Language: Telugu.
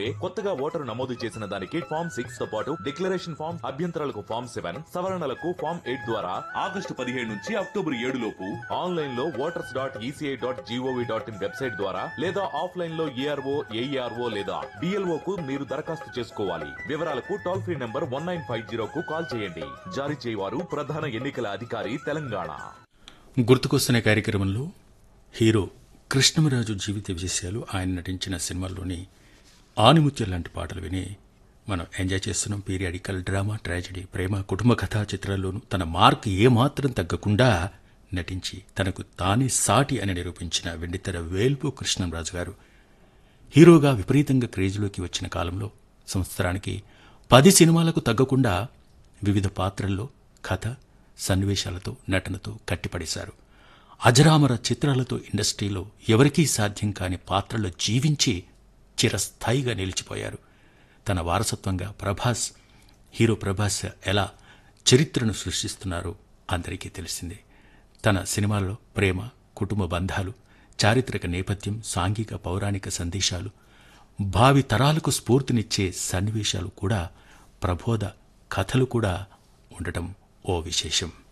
కొత్తగా ఓటరు నమోదు చేసిన దానికి ఫామ్ సిక్స్ తో పాటు డిక్లరేషన్ ఫామ్ అభ్యంతరాలకు ఫామ్ సెవెన్ సవరణలకు ఫామ్ ఎయిట్ ద్వారా ఆగస్టు పదిహేడు నుంచి అక్టోబర్ ఏడు లోపు ఆన్లైన్ లో voters dot ECI dot G O V dot in website ద్వారా లేదా ఆఫ్లైన్ లో ఏఆర్ఓ ఏఈఆర్ఓ లేదా డిఎల్ఓ కు మీరు దరఖాస్తు చేసుకోవాలి వివరాలకు toll free number one nine five జీరోకు కాల్ చేయండి జారీ చేయవారు ప్రధాన ఎన్నికల అధికారి తెలంగాణ గుర్తుకొస్తున్న కార్యక్రమంలో హీరో కృష్ణమరాజు జీవిత విశేషాలు ఆయన నటించిన సినిమాల్లోని ఆనిముత్యం లాంటి పాటలు విని మనం ఎంజాయ్ చేస్తున్నాం పీరియాడికల్ డ్రామా ట్రాజడీ ప్రేమ కుటుంబ కథా చిత్రాల్లోనూ తన మార్క్ ఏమాత్రం తగ్గకుండా నటించి తనకు తానే సాటి అని నిరూపించిన వెండితెర వేల్పు కృష్ణంరాజు గారు హీరోగా విపరీతంగా క్రేజ్లోకి వచ్చిన కాలంలో సంవత్సరానికి పది సినిమాలకు తగ్గకుండా వివిధ పాత్రల్లో కథ సన్నివేశాలతో నటనతో కట్టిపడేశారు అజరామర చిత్రాలతో ఇండస్ట్రీలో ఎవరికీ సాధ్యం కాని పాత్రలో జీవించి చిరస్థాయిగా నిలిచిపోయారు తన వారసత్వంగా ప్రభాస్ హీరో ప్రభాస్ ఎలా చరిత్రను సృష్టిస్తున్నారో అందరికీ తెలిసిందే తన సినిమాల్లో ప్రేమ కుటుంబ బంధాలు చారిత్రక నేపథ్యం సాంఘిక పౌరాణిక సందేశాలు భావి తరాలకు స్ఫూర్తినిచ్చే సన్నివేశాలు కూడా ప్రబోధ కథలు కూడా ఉండటం ఓ విశేషం